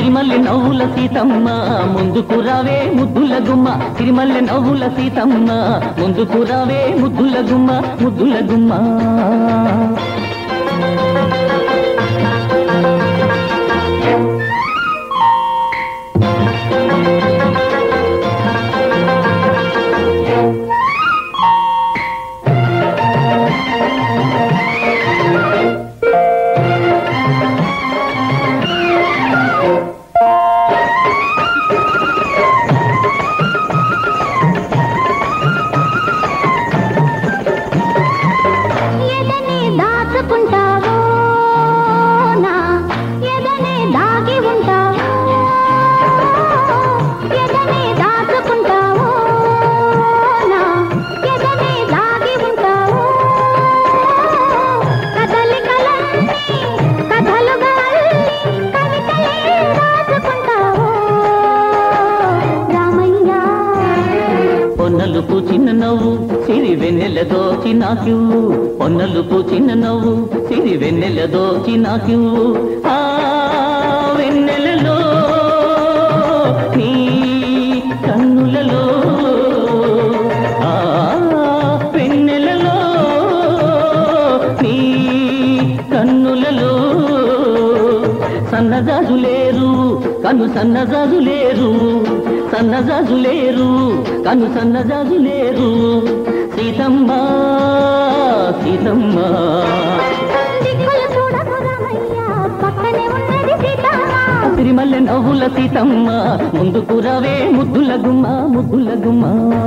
సిరిమల్లె నవ్వుల సీతమ్మ ముందుకు రావే ముద్దుల గుమ్మ సిరిమల్లె నవ్వుల సీతమ్మ ముందుకు రావే ముద్దుల గుమ్మ ముద్దుల గుమ్మ ఎదనే దాచుకుంటావో నా ఎదనే దాగి ఉంటావో ఎదనే దాచుకుంటావో నా ఎదనే దాగి ఉంటావో కదలికలన్నీ కథలుగా అల్లి కవితలే రాసుకుంటావో రామయ్య పొన్నలు పూచిన నవ్వు సిరి వెన్నెల దోచి నాకు పొన్నలు పూచిన నవ్వు సిరి వెన్నెల దోచి నాకు ఆ వెన్నెలలో నీ కన్నులలో ఆ వెన్నెలలో నీ కన్నులలో సన్నజాజులేరు కను సన్నజాజులేరు సన్నజాజులేరు కను సన్నజాజులేరు సీతమ్మ సీతమ్మ దిక్కులు చూడకు రామయ్య పక్కనే ఉన్నది సీతమ్మ సిరిమల్లె నవ్వుల సీతమ్మ ముందుకు రావే ముద్దుల గుమ్మ ముద్దుల గుమ్మ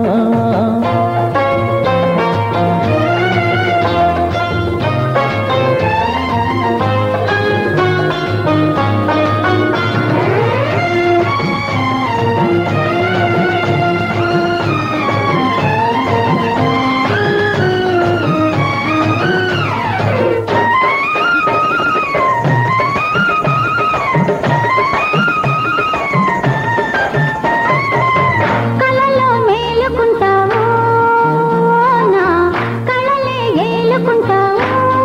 కలలో మేలుకుంటావో నా కలలే ఏలుకుంటావో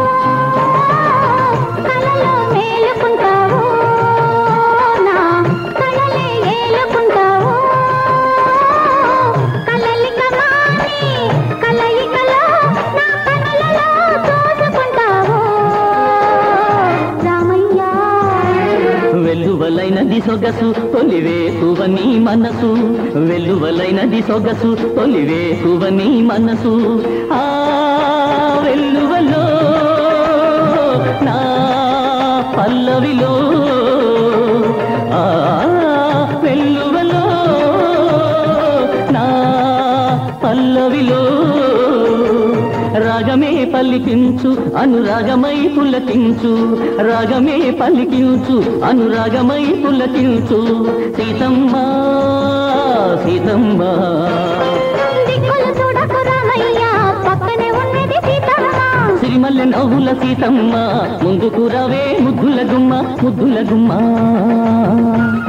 కలలో మేలుకుంటావో నా కలలే ఏలుకుంటావో కలలిక మాని కలయికలో నా కలలలో చూసుకుంటావో రామయ్య వెల్లువలైనది సొగసు తొలివేకువని మనసు వెల్లువలైనది సొగసు తొలివేకువని మనసు ఆ వెల్లువలో నా పల్లవిలో ఆ వెల్లువలో నా పల్లవిలో రాగమే పలికించు అనురాగమై పులకించు రాగమే పలికించు అనురాగమై పులకించు సీతమ్మ సీతమ్మ దిక్కులు చూడకు రామయ్య పక్కనే ఉన్నది సీతమ్మ సిరిమల్లె నవ్వుల సీతమ్మ ముందుకు రావే ముద్దుల గుమ్మ ముద్దుల గుమ్మ